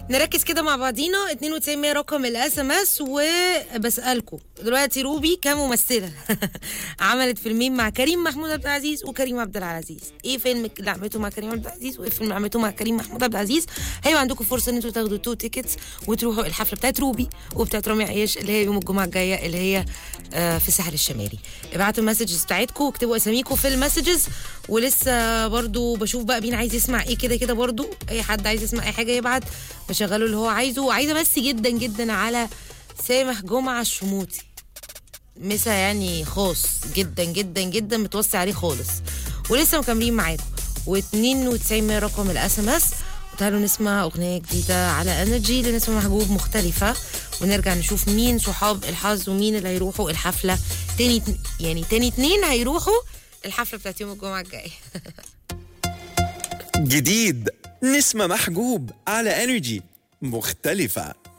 نركز كده مع بعضينا 92 رقم الاس ام اس وبسالكم دلوقتي روبي كممثله عملت فيلمين مع كريم محمود عبد العزيز وكريم عبد العزيز ايه فيلم اللي عملته مع كريم عبد العزيز وايه فيلم اللي عملته مع كريم محمود عبد العزيز هيبقى عندكم فرصه ان انتوا تاخدوا تو تيكتس وتروحوا الحفله بتاعت روبي وبتاعت رامي عيش اللي هي يوم الجمعه الجايه اللي هي آه، في الساحل الشمالي ابعتوا المسجز بتاعتكم واكتبوا اساميكم في المسجز ولسه برضو بشوف بقى مين عايز يسمع ايه كده كده برضو اي حد عايز يسمع اي حاجه يبعت بشغله اللي هو عايزه وعايزه بس جدا جدا على سامح جمعه الشموتي مسا يعني خاص جدا جدا جدا متوسع عليه خالص ولسه مكملين معاكم و92 رقم الاس ام اس وتعالوا نسمع اغنيه جديده على انرجي لنسمة محجوب مختلفه ونرجع نشوف مين صحاب الحظ ومين اللي هيروحوا الحفله تاني يعني تاني اتنين هيروحوا الحفله بتاعت يوم الجمعه الجاي جديد نسمة محجوب على انرجي مختلفة